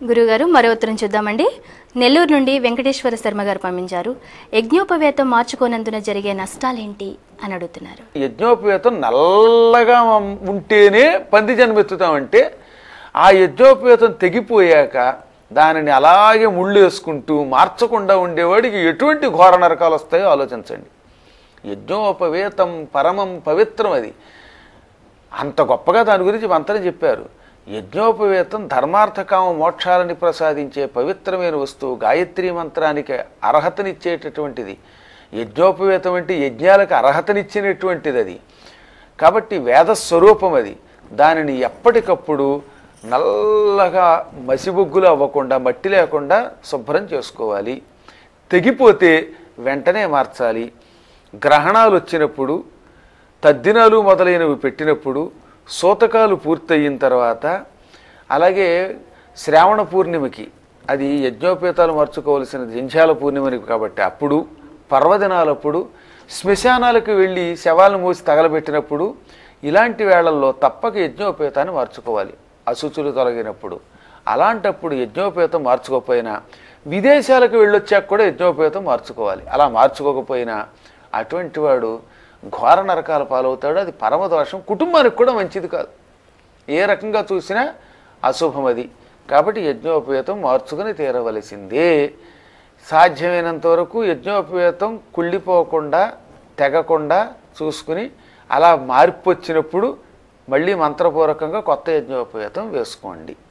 గురుగారు మరో ఉత్తరం చూద్దామండి నెల్లూరు నుండి వెంకటేశ్వర శర్మ గారు పంపించారు యజ్ఞోపవేతం మార్చుకోనందున జరిగే నష్టాలేంటి అని అడుగుతున్నారు యజ్ఞోపవేతం నల్లగా ఉంటేనే పంది జన్మెత్తుతామంటే ఆ యజ్ఞోపవేతం తెగిపోయాక దానిని అలాగే ముళ్ళు వేసుకుంటూ మార్చకుండా ఉండేవాడికి ఎటువంటి ఘోర నరకాలు వస్తాయో ఆలోచించండి యజ్ఞోపవేతం పరమం పవిత్రం అది అంత గొప్పగా దాని గురించి మంత్రం చెప్పారు యజ్ఞోపవేతం ధర్మార్థకామ మోక్షాలని ప్రసాదించే పవిత్రమైన వస్తువు గాయత్రి మంత్రానికి అర్హతనిచ్చేటటువంటిది యజ్ఞోపవేతం అంటే యజ్ఞాలకు అర్హతనిచ్చినటువంటిది అది కాబట్టి వేద స్వరూపం అది దానిని ఎప్పటికప్పుడు నల్లగా మసిబొగ్గులు అవ్వకుండా మట్టి లేకుండా శుభ్రం చేసుకోవాలి తెగిపోతే వెంటనే మార్చాలి గ్రహణాలు వచ్చినప్పుడు తద్దినాలు మొదలైనవి పెట్టినప్పుడు సూతకాలు పూర్తయిన తర్వాత అలాగే శ్రావణ పూర్ణిమకి అది యజ్ఞోపేతాలు మార్చుకోవలసిన జంధ్యాల పూర్ణిమకి కాబట్టి అప్పుడు పర్వదినాలప్పుడు శ్మశానాలకు వెళ్ళి శవాలను మూసి తగలబెట్టినప్పుడు ఇలాంటి వేళల్లో తప్పక యజ్ఞోపేతాన్ని మార్చుకోవాలి అశుచులు తొలగినప్పుడు అలాంటప్పుడు యజ్ఞోపేతం మార్చుకోకపోయినా విదేశాలకు వెళ్ళొచ్చాక కూడా యజ్ఞోపేతం మార్చుకోవాలి అలా మార్చుకోకపోయినా అటువంటి వాడు ఘోర నరకాల పాలవుతాడు అది పరమదోషం కుటుంబానికి కూడా మంచిది కాదు ఏ రకంగా చూసినా అశుభం అది కాబట్టి యజ్ఞోపేతం మార్చుకుని తీరవలసిందే సాధ్యమైనంత వరకు యజ్ఞోపేతం కుళ్ళిపోకుండా తెగకుండా చూసుకుని అలా మార్పు వచ్చినప్పుడు మళ్ళీ మంత్రపూర్వకంగా కొత్త యజ్ఞోపేతం వేసుకోండి